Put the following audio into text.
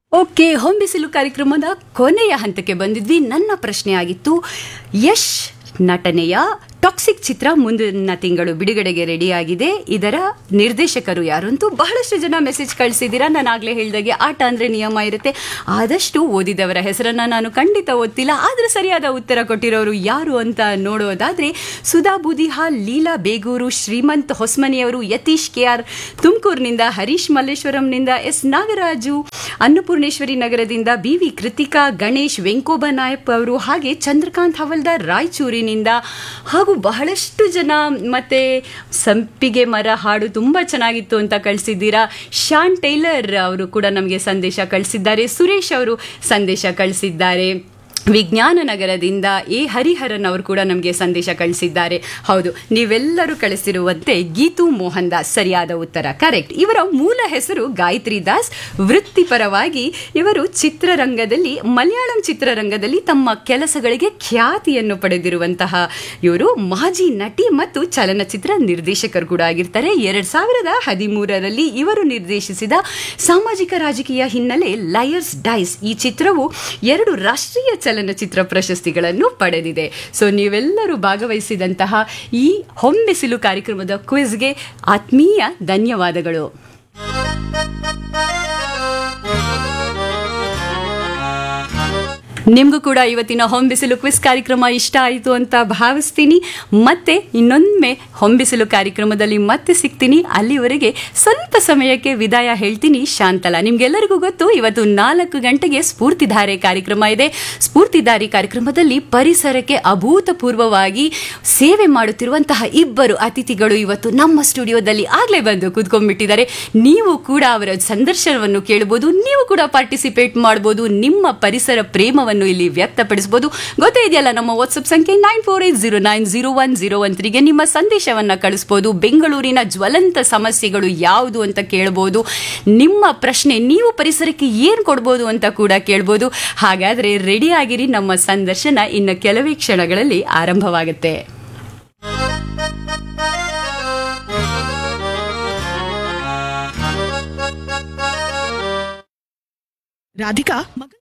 okay ಹೊಂಬಿಸಿಲು ಕಾರ್ಯಕ್ರಮದ ಕೊನೆಯ ಹಂತಕ್ಕೆ ಬಂದಿದ್ವಿ ನನ್ನ ಪ್ರಶ್ನೆ ಆಗಿತ್ತು ಯಶ್ ನಟನೆಯ ಟಾಕ್ಸಿಕ್ ಚಿತ್ರ ಮುಂದಿನ ತಿಂಗಳು ಬಿಡುಗಡೆಗೆ ರೆಡಿಯಾಗಿದೆ ಇದರ ನಿರ್ದೇಶಕರು ಯಾರು ಅಂತೂ ಬಹಳಷ್ಟು ಜನ ಮೆಸೇಜ್ ಕಳಿಸಿದ್ದೀರಾ ನಾನು ಆಗಲೇ ಹೇಳಿದಾಗೆ ಆಟ ಅಂದರೆ ನಿಯಮ ಇರುತ್ತೆ ಆದಷ್ಟು ಓದಿದವರ ಹೆಸರನ್ನು ನಾನು ಖಂಡಿತ ಓದ್ತಿಲ್ಲ ಆದರೆ ಸರಿಯಾದ ಉತ್ತರ ಕೊಟ್ಟಿರೋರು ಯಾರು ಅಂತ ನೋಡೋದಾದರೆ ಸುಧಾ ಬುದಿಹಾಲ್ ಲೀಲಾ ಬೇಗೂರು ಶ್ರೀಮಂತ್ ಹೊಸ್ಮನಿಯವರು ಯತೀಶ್ ಕೆ ಆರ್ ತುಮಕೂರಿನಿಂದ ಹರೀಶ್ ಮಲ್ಲೇಶ್ವರಂನಿಂದ ಎಸ್ ನಾಗರಾಜು ಅನ್ನಪೂರ್ಣೇಶ್ವರಿ ನಗರದಿಂದ ಬಿ ವಿ ಕೃತಿಕಾ ಗಣೇಶ್ ವೆಂಕೋಬ ನಾಯಪ್ ಅವರು ಹಾಗೆ ಚಂದ್ರಕಾಂತ್ ಹವಲ್ದಾರ್ ರಾಯಚೂರಿನಿಂದ ಹಾಗೂ ಬಹಳಷ್ಟು ಜನ ಮತ್ತೆ ಸಂಪಿಗೆ ಮರ ಹಾಡು ತುಂಬ ಚೆನ್ನಾಗಿತ್ತು ಅಂತ ಕಳಿಸಿದ್ದೀರಾ ಶಾನ್ ಟೈಲರ್ ಅವರು ಕೂಡ ನಮಗೆ ಸಂದೇಶ ಕಳಿಸಿದ್ದಾರೆ ಸುರೇಶ್ ಅವರು ಸಂದೇಶ ಕಳಿಸಿದ್ದಾರೆ ವಿಜ್ಞಾನ ನಗರದಿಂದ ಎ ಹರಿಹರನ್ ಅವರು ಕೂಡ ನಮಗೆ ಸಂದೇಶ ಕಳಿಸಿದ್ದಾರೆ ಹೌದು ನೀವೆಲ್ಲರೂ ಕಳಿಸಿರುವಂತೆ ಗೀತು ಮೋಹನ್ ದಾಸ್ ಸರಿಯಾದ ಉತ್ತರ ಕರೆಕ್ಟ್ ಇವರ ಮೂಲ ಹೆಸರು ಗಾಯತ್ರಿ ದಾಸ್ ವೃತ್ತಿಪರವಾಗಿ ಇವರು ಚಿತ್ರರಂಗದಲ್ಲಿ ಮಲಯಾಳಂ ಚಿತ್ರರಂಗದಲ್ಲಿ ತಮ್ಮ ಕೆಲಸಗಳಿಗೆ ಖ್ಯಾತಿಯನ್ನು ಪಡೆದಿರುವಂತಹ ಇವರು ಮಾಜಿ ನಟಿ ಮತ್ತು ಚಲನಚಿತ್ರ ನಿರ್ದೇಶಕರು ಕೂಡ ಆಗಿರ್ತಾರೆ ಎರಡ್ ಸಾವಿರದ ಹದಿಮೂರರಲ್ಲಿ ಇವರು ನಿರ್ದೇಶಿಸಿದ ಸಾಮಾಜಿಕ ರಾಜಕೀಯ ಹಿನ್ನೆಲೆ ಲಯರ್ಸ್ ಡೈಸ್ ಈ ಚಿತ್ರವು ಎರಡು ರಾಷ್ಟ್ರೀಯ ಚಲನಚಿತ್ರ ಪ್ರಶಸ್ತಿಗಳನ್ನು ಪಡೆದಿದೆ ಸೊ ನೀವೆಲ್ಲರೂ ಭಾಗವಹಿಸಿದಂತಹ ಈ ಹೊಂಬೆಸಿಲು ಕಾರ್ಯಕ್ರಮದ ಕ್ವಿಜ್ಗೆ ಆತ್ಮೀಯ ಧನ್ಯವಾದಗಳು ನಿಮಗೂ ಕೂಡ ಇವತ್ತಿನ ಹೊಂಬಿಸಿಲು ಕ್ವಿಸ್ ಕಾರ್ಯಕ್ರಮ ಇಷ್ಟ ಆಯಿತು ಅಂತ ಭಾವಿಸ್ತೀನಿ ಮತ್ತೆ ಇನ್ನೊಮ್ಮೆ ಹೊಂಬಿಸಿಲು ಕಾರ್ಯಕ್ರಮದಲ್ಲಿ ಮತ್ತೆ ಸಿಗ್ತೀನಿ ಅಲ್ಲಿವರೆಗೆ ಸ್ವಲ್ಪ ಸಮಯಕ್ಕೆ ವಿದಾಯ ಹೇಳ್ತೀನಿ ಶಾಂತಲ ನಿಮ್ಗೆಲ್ಲರಿಗೂ ಗೊತ್ತು ಇವತ್ತು ನಾಲ್ಕು ಗಂಟೆಗೆ ಸ್ಫೂರ್ತಿಧಾರೆ ಕಾರ್ಯಕ್ರಮ ಇದೆ ಸ್ಫೂರ್ತಿಧಾರಿ ಕಾರ್ಯಕ್ರಮದಲ್ಲಿ ಪರಿಸರಕ್ಕೆ ಅಭೂತಪೂರ್ವವಾಗಿ ಸೇವೆ ಮಾಡುತ್ತಿರುವಂತಹ ಇಬ್ಬರು ಅತಿಥಿಗಳು ಇವತ್ತು ನಮ್ಮ ಸ್ಟುಡಿಯೋದಲ್ಲಿ ಆಗಲೇ ಬಂದು ಕೂತ್ಕೊಂಡ್ಬಿಟ್ಟಿದ್ದಾರೆ ನೀವು ಕೂಡ ಅವರ ಸಂದರ್ಶನವನ್ನು ಕೇಳಬಹುದು ನೀವು ಕೂಡ ಪಾರ್ಟಿಸಿಪೇಟ್ ಮಾಡಬಹುದು ನಿಮ್ಮ ಪರಿಸರ ಪ್ರೇಮವನ್ನು ಇಲ್ಲಿ ವ್ಯಕ್ತಪಡಿಸಬಹುದು ಗೊತ್ತೇ ಇದೆಯಲ್ಲ ನಮ್ಮ ವಾಟ್ಸ್ಆಪ್ ಸಂಖ್ಯೆ nine four eight zero nine zero one zero one ತ್ರೀಗೆ ನಿಮ್ಮ ಸಂದೇಶವನ್ನ ಕಳಿಸಬಹುದು ಬೆಂಗಳೂರಿನ ಜ್ವಲಂತ ಸಮಸ್ಯೆಗಳು ಯಾವುದು ಅಂತ ಕೇಳಬಹುದು ನಿಮ್ಮ ಪ್ರಶ್ನೆ ನೀವು ಪರಿಸರಕ್ಕೆ ಏನು ಕೊಡ್ಬೋದು ಅಂತ ಕೂಡ ಕೇಳ್ಬೋದು ಹಾಗಾದ್ರೆ ರೆಡಿ ಆಗಿರಿ ನಮ್ಮ ಸಂದರ್ಶನ ಇನ್ನು ಕೆಲವೇ ಕ್ಷಣಗಳಲ್ಲಿ ಆರಂಭವಾಗುತ್ತೆ ರಾಧಿಕಾ ಮಗ